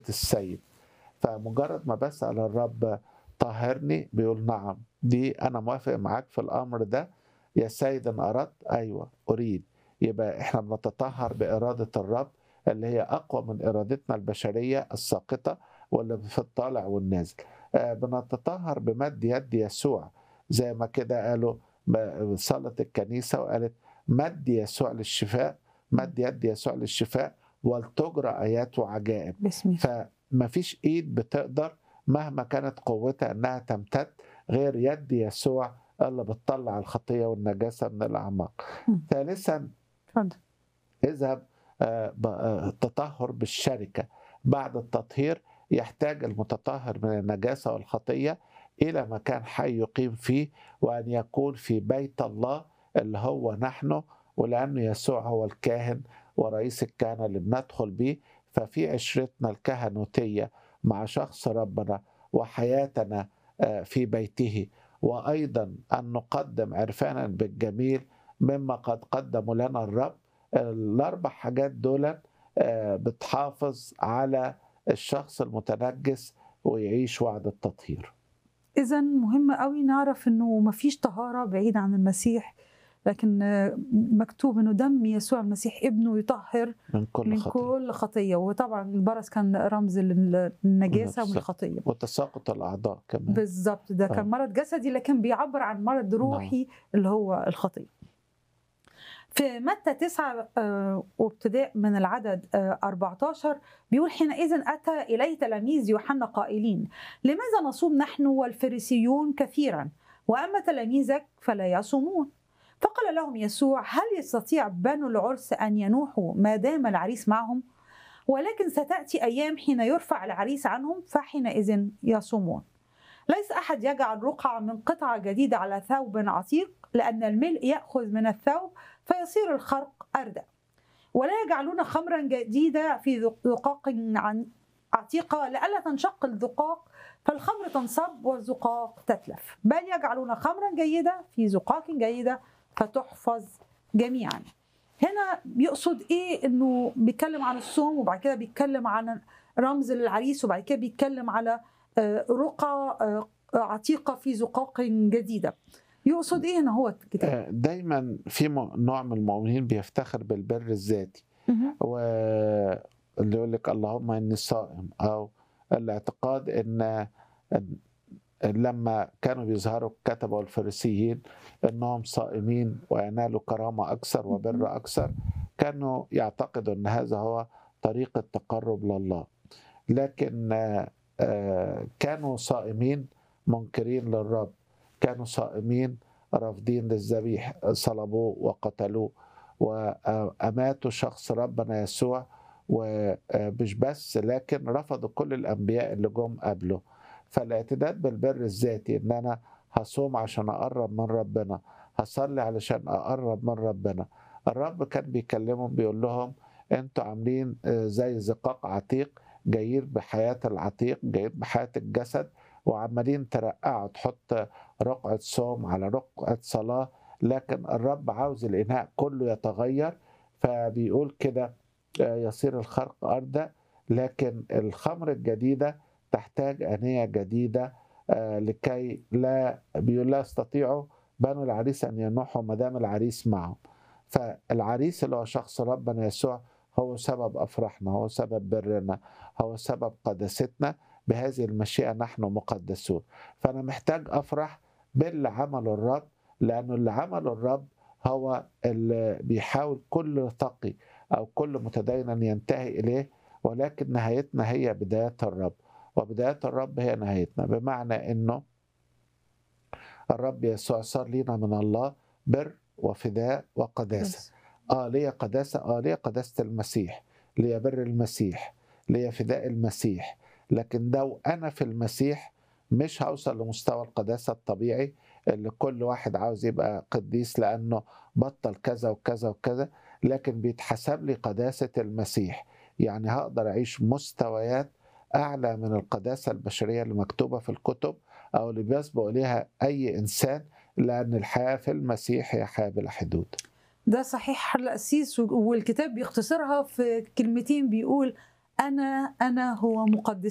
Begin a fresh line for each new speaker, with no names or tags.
السيد فمجرد ما بسأل الرب طهرني بيقول نعم دي أنا موافق معاك في الأمر ده يا سيد إن أردت أيوة أريد يبقى إحنا بنتطهر بإرادة الرب اللي هي أقوى من إرادتنا البشرية الساقطة واللي في الطالع والنازل آه، بنتطهر بمد يد يسوع زي ما كده قالوا ب- صلت الكنيسة وقالت مد يسوع للشفاء مد يد يسوع للشفاء ولتجرى آيات وعجائب
باسم يسوع
فما فيش ايد بتقدر مهما كانت قوتها انها تمتد غير يد يسوع اللي بتطلع الخطيه والنجاسه من الاعماق.
مم.
ثالثا
اتفضل
اذهب آه، ب- آه، التطهر بالشركه بعد التطهير يحتاج المتطهر من النجاسه والخطيه الى مكان حي يقيم فيه وان يكون في بيت الله اللي هو نحن ولانه يسوع هو الكاهن ورئيس الكهنه اللي بندخل بيه ففي عشرتنا الكهنوتيه مع شخص ربنا وحياتنا آه، في بيته وايضا ان نقدم عرفانا بالجميل مما قد قدموا لنا الرب الاربع حاجات دول آه، بتحافظ على الشخص المتنجس ويعيش وعد التطهير
اذا مهم قوي نعرف انه ما فيش طهاره بعيده عن المسيح لكن آه، مكتوب انه دم يسوع المسيح ابنه يطهر
من كل
من
خطيه
كل خطيه وطبعا البرص كان رمز لل- للنجاسه
نفس-
والخطيه
وتساقط الاعضاء كمان
بالظبط ده
آه.
كان مرض جسدي لكن بيعبر عن مرض روحي اللي هو الخطيه في متى 9 آه، وابتداء من العدد آه، 14 بيقول حينئذ أتى إليه تلاميذ يوحنا قائلين لماذا نصوم نحن والفريسيون كثيرا وأما تلاميذك فلا يصومون فقال لهم يسوع هل يستطيع بنو العرس أن ينوحوا ما دام العريس معهم ولكن ستأتي أيام حين يرفع العريس عنهم فحينئذ يصومون ليس أحد يجعل رقعة من قطعة جديدة على ثوب عتيق لأن الملء يأخذ من الثوب فيصير الخرق أردى ولا يجعلون خمرا جديدة في ذقاق عن عتيقة لئلا تنشق الذقاق فالخمر تنصب والزقاق تتلف بل يجعلون خمرا جيدة في زقاق جيدة فتحفظ جميعا هنا بيقصد ايه انه بيتكلم عن الصوم وبعد كده بيتكلم عن رمز للعريس وبعد كده بيتكلم على آه، رقى آه، عتيقة في زقاق جديدة يقصد ايه هنا هو الكتاب
آه، دايما في م- نوع من المؤمنين بيفتخر بالبر الذاتي
مهم.
واللي يقول لك اللهم اني صائم او الاعتقاد ان إن لما كانوا بيظهروا الكتبه والفريسيين انهم صائمين وينالوا كرامه اكثر وبر اكثر كانوا يعتقدوا ان هذا هو طريق التقرب لله لكن آه، آه، كانوا صائمين منكرين للرب كانوا صائمين رافضين للذبيح صلبوه وقتلوه وأماتوا شخص ربنا يسوع ومش بس لكن رفضوا كل الأنبياء اللي جم قبله فالاعتداد بالبر الذاتي إن أنا هصوم عشان أقرب من ربنا هصلي علشان أقرب من ربنا الرب كان بيكلمهم بيقول لهم انتوا عاملين آه، زي زقاق عتيق جايين بحياة العتيق جايين بحياة الجسد وعمالين ترقعوا تحط رقعة صوم على رقعة صلاة لكن الرب عاوز الإناء كله يتغير فبيقول كده آه، يصير الخرق أردى لكن الخمر الجديدة تحتاج أنية جديدة آه، لكي لا بيقول لا يستطيعوا بنو العريس أن ينوحوا ما دام العريس معهم فالعريس اللي هو شخص ربنا يسوع هو سبب أفراحنا هو سبب برنا هو سبب قداستنا بهذه المشيئة نحن مقدسون فأنا محتاج أفرح باللي عمله الرب لأنه اللي عمله الرب هو اللي بيحاول كل تقي أو كل متدين أن ينتهي إليه ولكن نهايتنا هي بدايات الرب وبدايات الرب هي نهايتنا بمعنى أنه الرب يسوع صار لينا من الله بر وفداء وقداسة
بس.
اه ليا قداسه اه ليا قداسه المسيح ليا بر المسيح ليا فداء المسيح لكن لو انا في المسيح مش هوصل لمستوى القداسه الطبيعي اللي كل واحد عاوز يبقى قديس لانه بطل كذا وكذا وكذا لكن بيتحسب لي قداسه المسيح يعني هقدر اعيش مستويات اعلى من القداسه البشريه اللي مكتوبه في الكتب او اللي بيسبق اليها اي انسان لان الحياه في المسيح هي حياه بلا حدود
ده صحيح القسيس والكتاب بيختصرها في كلمتين بيقول انا انا هو مقدس